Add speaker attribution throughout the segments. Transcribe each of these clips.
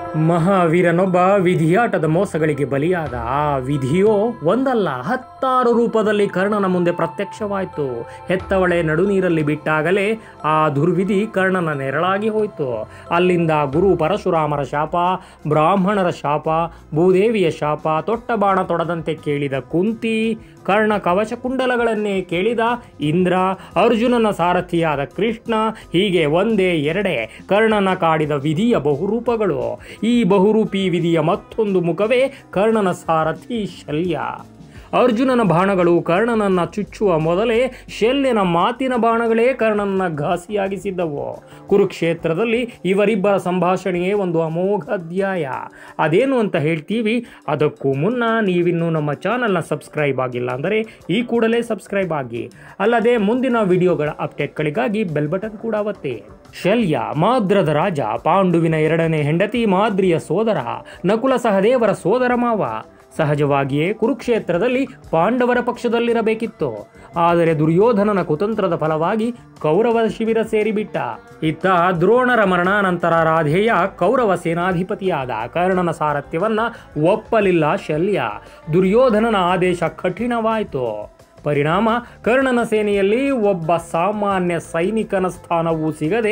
Speaker 1: ಮಹಾವೀರನೊಬ್ಬ ವಿಧಿಯಾಟದ ಮೋಸಗಳಿಗೆ ಬಲಿಯಾದ ಆ ವಿಧಿಯೋ ಒಂದಲ್ಲ ಹತ್ತಾರು ರೂಪದಲ್ಲಿ ಕರ್ಣನ ಮುಂದೆ ಪ್ರತ್ಯಕ್ಷವಾಯಿತು ಹೆತ್ತವಳೆ ನಡುನೀರಲ್ಲಿ ಬಿಟ್ಟಾಗಲೇ ಆ ದುರ್ವಿಧಿ ಕರ್ಣನ ನೆರಳಾಗಿ ಹೋಯಿತು ಅಲ್ಲಿಂದ ಗುರು ಪರಶುರಾಮರ ಶಾಪ ಬ್ರಾಹ್ಮಣರ ಶಾಪ ಭೂದೇವಿಯ ಶಾಪ ತೊಟ್ಟ ಬಾಣ ತೊಡದಂತೆ ಕೇಳಿದ ಕುಂತಿ ಕರ್ಣ ಕವಚ ಕುಂಡಲಗಳನ್ನೇ ಕೇಳಿದ ಇಂದ್ರ ಅರ್ಜುನನ ಸಾರಥಿಯಾದ ಕೃಷ್ಣ ಹೀಗೆ ಒಂದೇ ಎರಡೇ ಕರ್ಣನ ಕಾಡಿದ ವಿಧಿಯ ಬಹುರೂಪಗಳು ಈ ಬಹುರೂಪಿ ವಿಧಿಯ ಮತ್ತೊಂದು ಮುಖವೇ ಕರ್ಣನ ಸಾರಥಿ ಶಲ್ಯ ಅರ್ಜುನನ ಬಾಣಗಳು ಕರ್ಣನನ್ನ ಚುಚ್ಚುವ ಮೊದಲೇ ಶಲ್ಯನ ಮಾತಿನ ಬಾಣಗಳೇ ಕರ್ಣನನ್ನ ಘಾಸಿಯಾಗಿಸಿದ್ದವು ಕುರುಕ್ಷೇತ್ರದಲ್ಲಿ ಇವರಿಬ್ಬರ ಸಂಭಾಷಣೆಯೇ ಒಂದು ಅಮೋಘ ಅಧ್ಯಾಯ ಅದೇನು ಅಂತ ಹೇಳ್ತೀವಿ ಅದಕ್ಕೂ ಮುನ್ನ ನೀವಿನ್ನೂ ನಮ್ಮ ಚಾನಲ್ನ ಸಬ್ಸ್ಕ್ರೈಬ್ ಆಗಿಲ್ಲ ಅಂದರೆ ಈ ಕೂಡಲೇ ಸಬ್ಸ್ಕ್ರೈಬ್ ಆಗಿ ಅಲ್ಲದೆ ಮುಂದಿನ ವಿಡಿಯೋಗಳ ಅಪ್ಡೇಟ್ಗಳಿಗಾಗಿ ಬೆಲ್ ಬಟನ್ ಕೂಡ ಒತ್ತಿ ಶಲ್ಯ ಮಾದ್ರದ ರಾಜ ಪಾಂಡುವಿನ ಎರಡನೇ ಹೆಂಡತಿ ಮಾದ್ರಿಯ ಸೋದರ ನಕುಲ ಸಹದೇವರ ಸೋದರ ಮಾವ ಸಹಜವಾಗಿಯೇ ಕುರುಕ್ಷೇತ್ರದಲ್ಲಿ ಪಾಂಡವರ ಪಕ್ಷದಲ್ಲಿರಬೇಕಿತ್ತು ಆದರೆ ದುರ್ಯೋಧನನ ಕುತಂತ್ರದ ಫಲವಾಗಿ ಕೌರವ ಶಿಬಿರ ಸೇರಿಬಿಟ್ಟ ಇತ್ತ ದ್ರೋಣರ ಮರಣಾನಂತರ ರಾಧೇಯ ಕೌರವ ಸೇನಾಧಿಪತಿಯಾದ ಕರ್ಣನ ಸಾರಥ್ಯವನ್ನ ಒಪ್ಪಲಿಲ್ಲ ಶಲ್ಯ ದುರ್ಯೋಧನನ ಆದೇಶ ಕಠಿಣವಾಯಿತು ಪರಿಣಾಮ ಕರ್ಣನ ಸೇನೆಯಲ್ಲಿ ಒಬ್ಬ ಸಾಮಾನ್ಯ ಸೈನಿಕನ ಸ್ಥಾನವೂ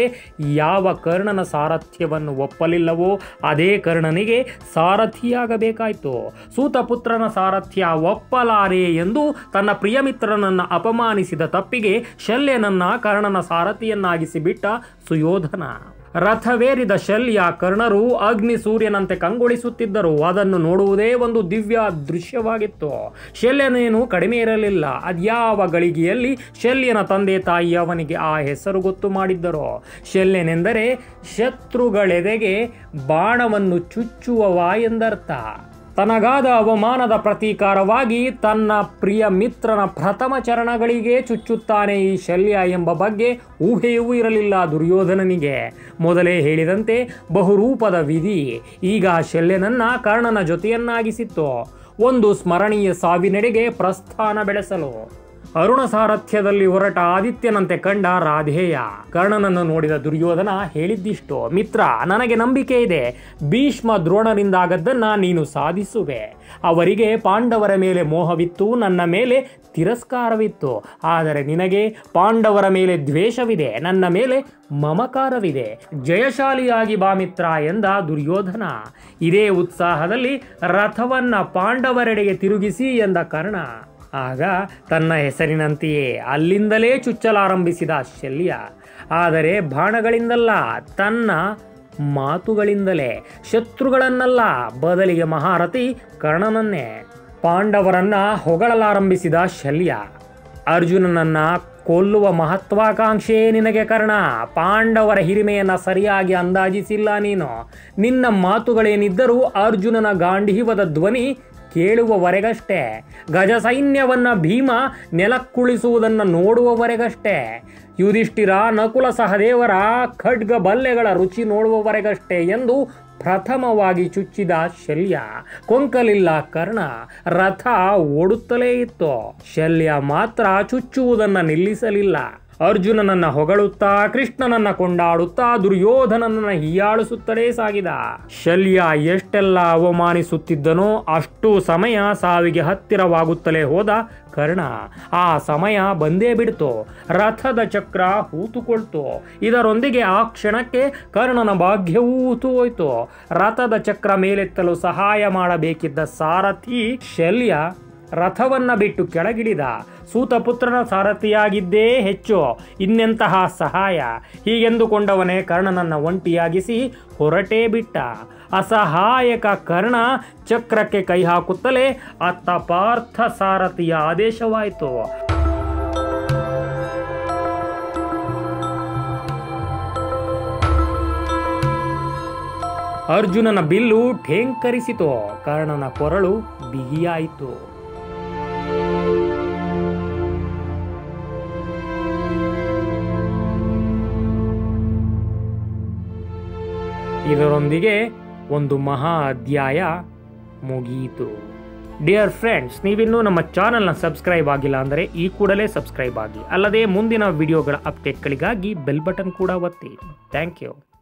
Speaker 1: ಸಿಗದೆ ಯಾವ ಕರ್ಣನ ಸಾರಥ್ಯವನ್ನು ಒಪ್ಪಲಿಲ್ಲವೋ ಅದೇ ಕರ್ಣನಿಗೆ ಸಾರಥಿಯಾಗಬೇಕಾಯಿತು ಸೂತಪುತ್ರನ ಸಾರಥ್ಯ ಒಪ್ಪಲಾರೆ ಎಂದು ತನ್ನ ಪ್ರಿಯಮಿತ್ರನನ್ನ ಅಪಮಾನಿಸಿದ ತಪ್ಪಿಗೆ ಶಲ್ಯನನ್ನ ಕರ್ಣನ ಸಾರಥಿಯನ್ನಾಗಿಸಿ ಬಿಟ್ಟ ಸುಯೋಧನ ರಥವೇರಿದ ಶಲ್ಯ ಕರ್ಣರು ಅಗ್ನಿ ಸೂರ್ಯನಂತೆ ಕಂಗೊಳಿಸುತ್ತಿದ್ದರು ಅದನ್ನು ನೋಡುವುದೇ ಒಂದು ದಿವ್ಯ ದೃಶ್ಯವಾಗಿತ್ತು ಶಲ್ಯನೇನು ಕಡಿಮೆ ಇರಲಿಲ್ಲ ಅದ್ಯಾವ ಗಳಿಗೆಯಲ್ಲಿ ಶಲ್ಯನ ತಂದೆ ತಾಯಿ ಅವನಿಗೆ ಆ ಹೆಸರು ಗೊತ್ತು ಮಾಡಿದ್ದರು ಶಲ್ಯನೆಂದರೆ ಶತ್ರುಗಳೆದೆಗೆ ಬಾಣವನ್ನು ಚುಚ್ಚುವವ ಎಂದರ್ಥ ತನಗಾದ ಅವಮಾನದ ಪ್ರತೀಕಾರವಾಗಿ ತನ್ನ ಪ್ರಿಯ ಮಿತ್ರನ ಪ್ರಥಮ ಚರಣಗಳಿಗೆ ಚುಚ್ಚುತ್ತಾನೆ ಈ ಶಲ್ಯ ಎಂಬ ಬಗ್ಗೆ ಊಹೆಯೂ ಇರಲಿಲ್ಲ ದುರ್ಯೋಧನನಿಗೆ ಮೊದಲೇ ಹೇಳಿದಂತೆ ಬಹುರೂಪದ ವಿಧಿ ಈಗ ಶಲ್ಯನನ್ನ ಕರ್ಣನ ಜೊತೆಯನ್ನಾಗಿಸಿತ್ತು ಒಂದು ಸ್ಮರಣೀಯ ಸಾವಿನೆಡೆಗೆ ಪ್ರಸ್ಥಾನ ಬೆಳೆಸಲು ಅರುಣ ಸಾರಥ್ಯದಲ್ಲಿ ಹೊರಟ ಆದಿತ್ಯನಂತೆ ಕಂಡ ರಾಧೇಯ ಕರ್ಣನನ್ನು ನೋಡಿದ ದುರ್ಯೋಧನ ಹೇಳಿದ್ದಿಷ್ಟು ಮಿತ್ರ ನನಗೆ ನಂಬಿಕೆ ಇದೆ ಭೀಷ್ಮ ದ್ರೋಣರಿಂದಾಗದ್ದನ್ನ ನೀನು ಸಾಧಿಸುವೆ ಅವರಿಗೆ ಪಾಂಡವರ ಮೇಲೆ ಮೋಹವಿತ್ತು ನನ್ನ ಮೇಲೆ ತಿರಸ್ಕಾರವಿತ್ತು ಆದರೆ ನಿನಗೆ ಪಾಂಡವರ ಮೇಲೆ ದ್ವೇಷವಿದೆ ನನ್ನ ಮೇಲೆ ಮಮಕಾರವಿದೆ ಜಯಶಾಲಿಯಾಗಿ ಬಾ ಮಿತ್ರ ಎಂದ ದುರ್ಯೋಧನ ಇದೇ ಉತ್ಸಾಹದಲ್ಲಿ ರಥವನ್ನ ಪಾಂಡವರೆಡೆಗೆ ತಿರುಗಿಸಿ ಎಂದ ಕರ್ಣ ಆಗ ತನ್ನ ಹೆಸರಿನಂತೆಯೇ ಅಲ್ಲಿಂದಲೇ ಚುಚ್ಚಲಾರಂಭಿಸಿದ ಶಲ್ಯ ಆದರೆ ಬಾಣಗಳಿಂದಲ್ಲ ತನ್ನ ಮಾತುಗಳಿಂದಲೇ ಶತ್ರುಗಳನ್ನಲ್ಲ ಬದಲಿಗೆ ಮಹಾರಥಿ ಕರ್ಣನನ್ನೇ ಪಾಂಡವರನ್ನ ಹೊಗಳಲಾರಂಭಿಸಿದ ಶಲ್ಯ ಅರ್ಜುನನನ್ನ ಕೊಲ್ಲುವ ಮಹತ್ವಾಕಾಂಕ್ಷೆ ನಿನಗೆ ಕರ್ಣ ಪಾಂಡವರ ಹಿರಿಮೆಯನ್ನ ಸರಿಯಾಗಿ ಅಂದಾಜಿಸಿಲ್ಲ ನೀನು ನಿನ್ನ ಮಾತುಗಳೇನಿದ್ದರೂ ಅರ್ಜುನನ ಗಾಂಧೀವದ ಧ್ವನಿ ಕೇಳುವವರೆಗಷ್ಟೇ ಗಜ ಸೈನ್ಯವನ್ನ ಭೀಮ ನೆಲಕ್ಕುಳಿಸುವುದನ್ನು ನೋಡುವವರೆಗಷ್ಟೇ ಯುಧಿಷ್ಠಿರ ನಕುಲ ಸಹದೇವರ ಖಡ್ಗ ಬಲ್ಲೆಗಳ ರುಚಿ ನೋಡುವವರೆಗಷ್ಟೇ ಎಂದು ಪ್ರಥಮವಾಗಿ ಚುಚ್ಚಿದ ಶಲ್ಯ ಕೊಂಕಲಿಲ್ಲ ಕರ್ಣ ರಥ ಓಡುತ್ತಲೇ ಇತ್ತು ಶಲ್ಯ ಮಾತ್ರ ಚುಚ್ಚುವುದನ್ನು ನಿಲ್ಲಿಸಲಿಲ್ಲ ಅರ್ಜುನನನ್ನ ಹೊಗಳುತ್ತಾ ಕೃಷ್ಣನನ್ನ ಕೊಂಡಾಡುತ್ತಾ ದುರ್ಯೋಧನನನ್ನ ಹೀಯಾಳಿಸುತ್ತಲೇ ಸಾಗಿದ ಶಲ್ಯ ಎಷ್ಟೆಲ್ಲ ಅವಮಾನಿಸುತ್ತಿದ್ದನೋ ಅಷ್ಟು ಸಮಯ ಸಾವಿಗೆ ಹತ್ತಿರವಾಗುತ್ತಲೇ ಹೋದ ಕರ್ಣ ಆ ಸಮಯ ಬಂದೇ ಬಿಡ್ತು ರಥದ ಚಕ್ರ ಹೂತುಕೊಳ್ತು ಇದರೊಂದಿಗೆ ಆ ಕ್ಷಣಕ್ಕೆ ಕರ್ಣನ ಭಾಗ್ಯವೂ ಹೂತು ಹೋಯ್ತು ರಥದ ಚಕ್ರ ಮೇಲೆತ್ತಲು ಸಹಾಯ ಮಾಡಬೇಕಿದ್ದ ಸಾರಥಿ ಶಲ್ಯ ರಥವನ್ನ ಬಿಟ್ಟು ಕೆಳಗಿಳಿದ ಸೂತಪುತ್ರನ ಸಾರಥಿಯಾಗಿದ್ದೇ ಹೆಚ್ಚು ಇನ್ನೆಂತಹ ಸಹಾಯ ಹೀಗೆಂದುಕೊಂಡವನೇ ಕರ್ಣನನ್ನ ಒಂಟಿಯಾಗಿಸಿ ಹೊರಟೇ ಬಿಟ್ಟ ಅಸಹಾಯಕ ಕರ್ಣ ಚಕ್ರಕ್ಕೆ ಕೈ ಹಾಕುತ್ತಲೇ ಅತ್ತ ಪಾರ್ಥ ಸಾರಥಿಯ ಆದೇಶವಾಯಿತು ಅರ್ಜುನನ ಬಿಲ್ಲು ಠೇಂಕರಿಸಿತು ಕರ್ಣನ ಕೊರಳು ಬಿಗಿಯಾಯಿತು ಇದರೊಂದಿಗೆ ಒಂದು ಮಹಾ ಅಧ್ಯಾಯ ಮುಗಿಯಿತು ಡಿಯರ್ ಫ್ರೆಂಡ್ಸ್ ನೀವಿನ್ನೂ ನಮ್ಮ ಚಾನಲ್ನ ಸಬ್ಸ್ಕ್ರೈಬ್ ಆಗಿಲ್ಲ ಅಂದರೆ ಈ ಕೂಡಲೇ ಸಬ್ಸ್ಕ್ರೈಬ್ ಆಗಿ ಅಲ್ಲದೆ ಮುಂದಿನ ವಿಡಿಯೋಗಳ ಅಪ್ಡೇಟ್ಗಳಿಗಾಗಿ ಬೆಲ್ ಬಟನ್ ಕೂಡ ಒತ್ತಿ ಥ್ಯಾಂಕ್ ಯು